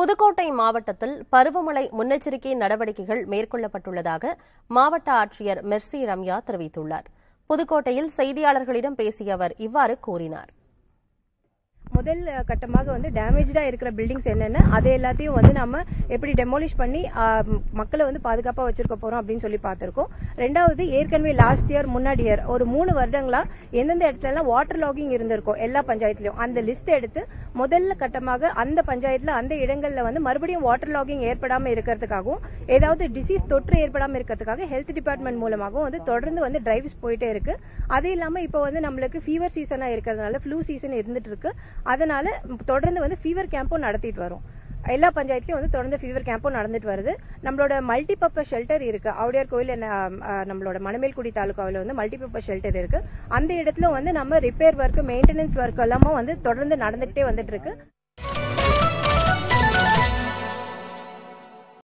புதுக்கோட்டை மாவட்டத்தில் பருவமழை முன்னெச்சரிக்கை நடவடிக்கைகள் மேற்கொள்ளப்பட்டுள்ளதாக மாவட்ட ஆட்சியர் மெர்சி ரம்யா தெரிவித்துள்ளார் புதுக்கோட்டையில் செய்தியாளர்களிடம் பேசிய அவர் இவ்வாறு கூறினார் முதல் அஹ், கட்டமாக வந்து டேமேஜா இருக்கிற பில்டிங்ஸ் என்னென்ன அது எல்லாத்தையும் வந்து நம்ம எப்படி டெமோலிஷ் பண்ணி ஆஹ், ம், மக்களை வந்து பாதுகாப்பா வச்சிருக்க போறோம் அப்படின்னு சொல்லி பார்த்திருக்கோம் ரெண்டாவது ஏற்கனவே லாஸ்ட் இயர் முன்னாடி இயர் ஒரு மூணு வருடங்களா எந்தெந்த இடத்துல எல்லாம் வாட்டர் லாகிங் இருந்திருக்கும் எல்லா பஞ்சாயத்துலயும் அந்த லிஸ்ட் எடுத்து முதல்ல கட்டமாக அந்த பஞ்சாயத்துல அந்த இடங்கள்ல வந்து மறுபடியும் வாட்டர் லாகிங் ஏற்படாம இருக்கிறதுக்காகவும் ஏதாவது டிசீஸ் தொற்று ஏற்படாம இருக்கிறதுக்காக ஹெல்த் டிபார்ட்மெண்ட் மூலமாகவும் வந்து தொடர்ந்து வந்து டிரைவ்ஸ் போயிட்டே இருக்கு அது இல்லாம இப்போ வந்து நம்மளுக்கு ஃபீவர் சீசனா இருக்கிறதுனால ஃப்ளூ சீசன் இருந்துட்டு இருக்கு அதனால தொடர்ந்து வந்து ஃபீவர் கேம்பும் நடத்திட்டு வரோம் எல்லா பஞ்சாயத்துலயும் வந்து தொடர்ந்து ஃபீவர் கேம்பும் நடந்துட்டு வருது நம்மளோட மல்டிபர்பஸ் ஷெல்டர் இருக்கு ஆவுடையார் கோயில் என்ன, அஹ், நம்மளோட மணமேல்குடி தாலுகாவில் வந்து மல்டிபர்பஸ் ஷெல்டர் இருக்கு அந்த இடத்துல வந்து நம்ம ரிப்பேர் ஒர்க் மெயின்டெனன்ஸ் ஒர்க் எல்லாமே வந்து தொடர்ந்து நடந்துகிட்டே வந்துட்டு இருக்கு